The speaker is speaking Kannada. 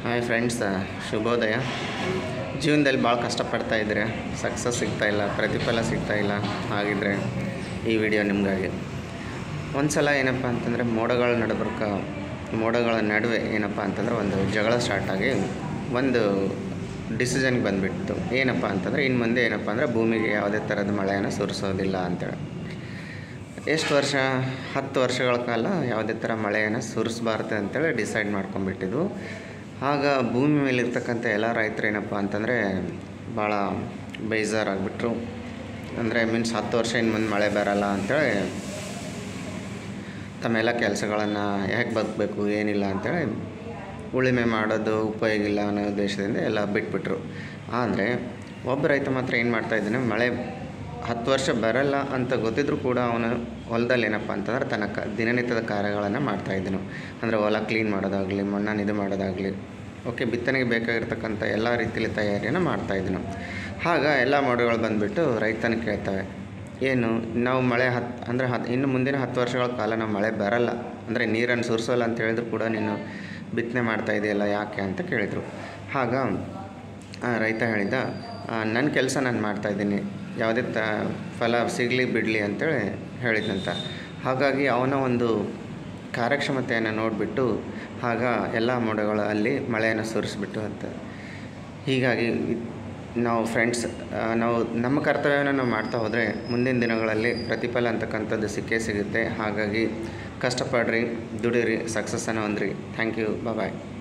ಹಾಯ್ ಫ್ರೆಂಡ್ಸ್ ಶುಭೋದಯ ಜೀವನದಲ್ಲಿ ಭಾಳ ಕಷ್ಟಪಡ್ತಾ ಇದ್ದರೆ ಸಕ್ಸಸ್ ಸಿಗ್ತಾ ಇಲ್ಲ ಪ್ರತಿಫಲ ಸಿಗ್ತಾ ಇಲ್ಲ ಹಾಗಿದ್ರೆ ಈ ವಿಡಿಯೋ ನಿಮಗಾಗಿ ಒಂದು ಸಲ ಏನಪ್ಪ ಅಂತಂದರೆ ಮೋಡಗಳ ನಡುಬರ್ಕ ಮೋಡಗಳ ನಡುವೆ ಏನಪ್ಪ ಅಂತಂದ್ರೆ ಒಂದು ಜಗಳ ಸ್ಟಾರ್ಟ್ ಆಗಿ ಒಂದು ಡಿಸಿಷನ್ಗೆ ಬಂದುಬಿಟ್ಟು ಏನಪ್ಪ ಅಂತಂದರೆ ಇನ್ನು ಮುಂದೆ ಏನಪ್ಪ ಅಂದರೆ ಭೂಮಿಗೆ ಯಾವುದೇ ಥರದ ಮಳೆಯನ್ನು ಸುರಿಸೋದಿಲ್ಲ ಅಂತೇಳಿ ಎಷ್ಟು ವರ್ಷ ಹತ್ತು ವರ್ಷಗಳ ಕಾಲ ಯಾವುದೇ ಥರ ಮಳೆಯನ್ನು ಸುರಿಸ್ಬಾರ್ದು ಅಂತೇಳಿ ಡಿಸೈಡ್ ಮಾಡ್ಕೊಂಡ್ಬಿಟ್ಟಿದ್ವು ಆಗ ಭೂಮಿ ಮೇಲಿರ್ತಕ್ಕಂಥ ಎಲ್ಲ ರೈತರು ಏನಪ್ಪ ಅಂತಂದರೆ ಭಾಳ ಬೇಜಾರಾಗ್ಬಿಟ್ರು ಅಂದರೆ ಮೀನ್ಸ್ ಹತ್ತು ವರ್ಷ ಇನ್ನು ಮುಂದೆ ಮಳೆ ಬರಲ್ಲ ಅಂತೇಳಿ ತಮ್ಮೆಲ್ಲ ಕೆಲಸಗಳನ್ನು ಹೇಗೆ ಬದುಕಬೇಕು ಏನಿಲ್ಲ ಅಂತೇಳಿ ಉಳಿಮೆ ಮಾಡೋದು ಉಪಯೋಗ ಇಲ್ಲ ಅನ್ನೋ ಉದ್ದೇಶದಿಂದ ಎಲ್ಲ ಬಿಟ್ಬಿಟ್ರು ಆದರೆ ಒಬ್ಬ ರೈತ ಮಾತ್ರ ಏನು ಮಾಡ್ತಾಯಿದ್ದಾನೆ ಮಳೆ ಹತ್ತು ವರ್ಷ ಬರಲ್ಲ ಅಂತ ಗೊತ್ತಿದ್ರೂ ಕೂಡ ಅವನು ಹೊಲದಲ್ಲಿ ಏನಪ್ಪ ಅಂತಂದ್ರೆ ತನ್ನ ಕ ದಿನನಿತ್ಯದ ಕಾರ್ಯಗಳನ್ನು ಮಾಡ್ತಾಯಿದ್ದನು ಅಂದರೆ ಹೊಲ ಕ್ಲೀನ್ ಮಾಡೋದಾಗಲಿ ಮಣ್ಣನ್ನು ಇದು ಮಾಡೋದಾಗಲಿ ಓಕೆ ಬಿತ್ತನೆಗೆ ಬೇಕಾಗಿರ್ತಕ್ಕಂಥ ಎಲ್ಲ ರೀತಿಯಲ್ಲಿ ತಯಾರಿಯನ್ನು ಮಾಡ್ತಾಯಿದ್ದನು ಆಗ ಎಲ್ಲ ಮೋಡಗಳು ಬಂದುಬಿಟ್ಟು ರೈತನ ಕೇಳ್ತವೆ ಏನು ನಾವು ಮಳೆ ಹತ್ತು ಅಂದರೆ ಹತ್ತು ಇನ್ನು ಮುಂದಿನ ಹತ್ತು ವರ್ಷಗಳ ಕಾಲ ನಾವು ಮಳೆ ಬರಲ್ಲ ಅಂದರೆ ನೀರನ್ನು ಸುರಿಸೋಲ್ಲ ಅಂತ ಹೇಳಿದ್ರು ಕೂಡ ನೀನು ಬಿತ್ತನೆ ಮಾಡ್ತಾ ಇದೆಯಲ್ಲ ಯಾಕೆ ಅಂತ ಕೇಳಿದರು ಆಗ ಆ ರೈತ ಹೇಳಿದ ನನ್ನ ಕೆಲಸ ನಾನು ಮಾಡ್ತಾಯಿದ್ದೀನಿ ಯಾವುದೇ ತ ಫಲ ಸಿಗಲಿ ಬಿಡಲಿ ಅಂತೇಳಿ ಹೇಳಿದ್ನಂತ ಹಾಗಾಗಿ ಅವನ ಒಂದು ಕಾರ್ಯಕ್ಷಮತೆಯನ್ನು ನೋಡಿಬಿಟ್ಟು ಆಗ ಎಲ್ಲ ಮೋಡಗಳು ಅಲ್ಲಿ ಮಳೆಯನ್ನು ಸುರಿಸ್ಬಿಟ್ಟು ಅಂತ ಹೀಗಾಗಿ ನಾವು ಫ್ರೆಂಡ್ಸ್ ನಾವು ನಮ್ಮ ಕರ್ತವ್ಯವನ್ನು ನಾವು ಮಾಡ್ತಾ ಹೋದರೆ ಮುಂದಿನ ದಿನಗಳಲ್ಲಿ ಪ್ರತಿಫಲ ಅಂತಕ್ಕಂಥದ್ದು ಸಿಕ್ಕೇ ಸಿಗುತ್ತೆ ಹಾಗಾಗಿ ಕಷ್ಟಪಡ್ರಿ ದುಡೀರಿ ಸಕ್ಸಸ್ಸನ್ನು ಹೊಂದ್ರಿ ಥ್ಯಾಂಕ್ ಯು ಬಾಯ್